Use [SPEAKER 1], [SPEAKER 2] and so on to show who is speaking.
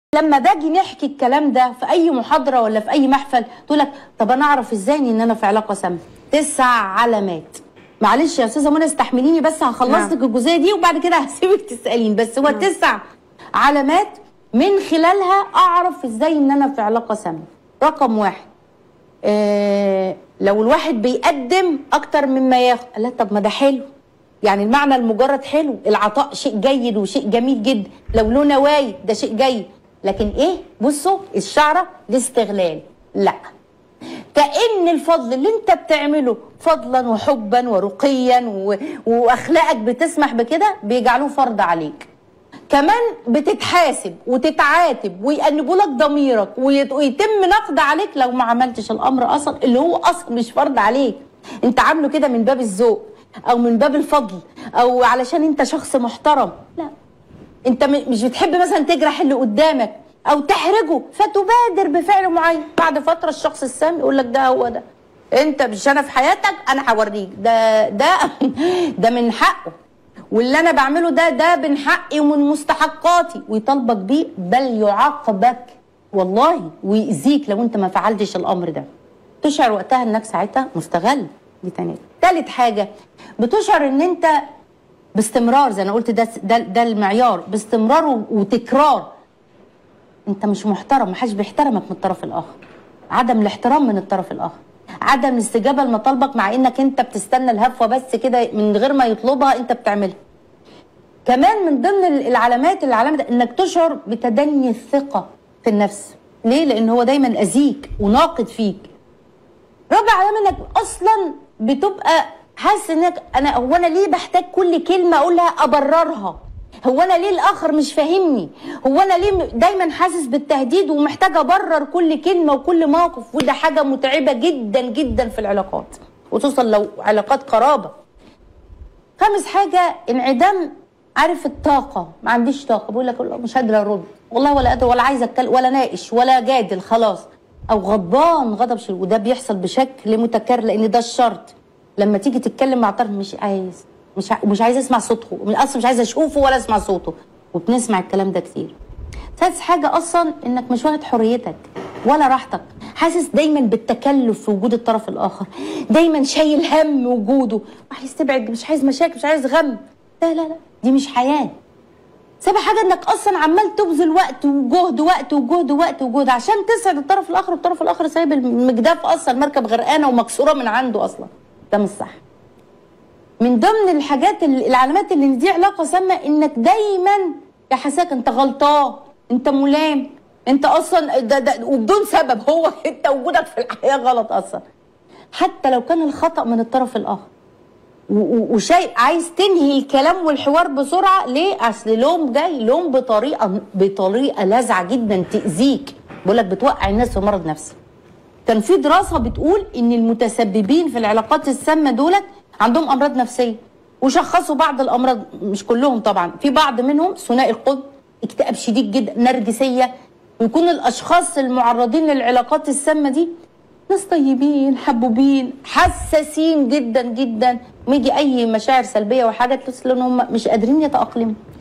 [SPEAKER 1] لما باجي نحكي الكلام ده في اي محاضره ولا في اي محفل تقول لك طب انا اعرف ازاي ان انا في علاقه سامه تسع علامات معلش يا استاذه منى استحمليني بس هخلص
[SPEAKER 2] نعم.
[SPEAKER 1] لك الجزئيه دي وبعد كده هسيبك تسالين بس هو تسع علامات من خلالها اعرف ازاي ان انا في علاقه سامه رقم واحد آه لو الواحد بيقدم اكتر مما ياخد لا طب ما ده حلو يعني المعنى المجرد حلو العطاء شيء جيد وشيء جميل جدا لو له نوايا ده شيء جيد لكن ايه بصوا الشعره الاستغلال لا كأن الفضل اللي انت بتعمله فضلا وحبا ورقيا و... واخلاقك بتسمح بكده بيجعلوه فرض عليك كمان بتتحاسب وتتعاتب ويأنبوا لك ضميرك ويت- ويتم نقد عليك لو ما عملتش الامر اصلا اللي هو اصلا مش فرض عليك انت عامله كده من باب الذوق او من باب الفضل او علشان انت شخص محترم لا انت م- مش بتحب مثلا تجرح اللي قدامك او تحرجه فتبادر بفعل معين بعد فتره الشخص السام يقول لك ده هو ده انت مش انا في حياتك انا هوريك ده ده ده من حقه واللي انا بعمله ده ده من حقي ومن مستحقاتي ويطالبك بيه بل يعاقبك والله ويأذيك لو انت ما فعلتش الامر ده تشعر وقتها انك ساعتها مستغل دي تاني تالت حاجه بتشعر ان انت باستمرار زي انا قلت ده ده, ده المعيار باستمرار و- وتكرار انت مش محترم محدش بيحترمك من الطرف الاخر عدم الاحترام من الطرف الاخر عدم الاستجابه لمطالبك مع انك انت بتستنى الهفوه بس كده من غير ما يطلبها انت بتعملها كمان من ضمن ال- العلامات العلامه ده انك تشعر بتدني الثقه في النفس ليه لان هو دايما اذيك وناقد فيك رابع علامه انك اصلا بتبقى حاسس انك انا هو انا ليه بحتاج كل كلمه اقولها ابررها هو انا ليه الاخر مش فاهمني هو انا ليه م- دايما حاسس بالتهديد ومحتاج ابرر كل كلمه وكل موقف وده حاجه متعبه جدا جدا في العلاقات خصوصا لو علاقات قرابه خامس حاجه انعدام عارف الطاقه ما عنديش طاقه بقول لك والله مش قادره ارد والله ولا قادره ولا عايزه اتكلم ولا ناقش ولا جادل خلاص او غضبان غضب شديد وده بيحصل بشكل متكرر لان ده الشرط لما تيجي تتكلم مع طرف مش عايز مش ع... مش عايز اسمع صوته من اصلا مش عايزه اشوفه ولا اسمع صوته وبنسمع الكلام ده كتير سادس حاجه اصلا انك مش واخد حريتك ولا راحتك حاسس دايما بالتكلف في وجود الطرف الاخر دايما شايل هم وجوده عايز تبعد مش عايز مشاكل مش عايز غم لا لا لا دي مش حياه سابع حاجه انك اصلا عمال تبذل وقت وجهد وقت وجهد وقت وجهد عشان تسعد الطرف الاخر والطرف الاخر سايب المجداف اصلا مركب غرقانه ومكسوره من عنده اصلا ده مش صح من ضمن الحاجات ال- العلامات اللي دي علاقه سامه انك دايما يحسسك انت غلطان انت ملام انت اصلا ده ده وبدون سبب هو انت وجودك في الحياه غلط اصلا حتى لو كان الخطا من الطرف الاخر و- و- وشيء عايز تنهي الكلام والحوار بسرعه ليه؟ اصل لوم جاي لوم بطريقه بطريقه لاذعه جدا تاذيك بقول لك بتوقع الناس في مرض نفسي. كان في دراسه بتقول ان المتسببين في العلاقات السامه دولت عندهم امراض نفسيه وشخصوا بعض الامراض مش كلهم طبعا في بعض منهم ثنائي القطب اكتئاب شديد جدا نرجسيه ويكون الاشخاص المعرضين للعلاقات السامه دي ناس طيبين حبوبين حساسين جدا جدا ويجي اي مشاعر سلبيه وحاجه تحس ان هم مش قادرين يتاقلموا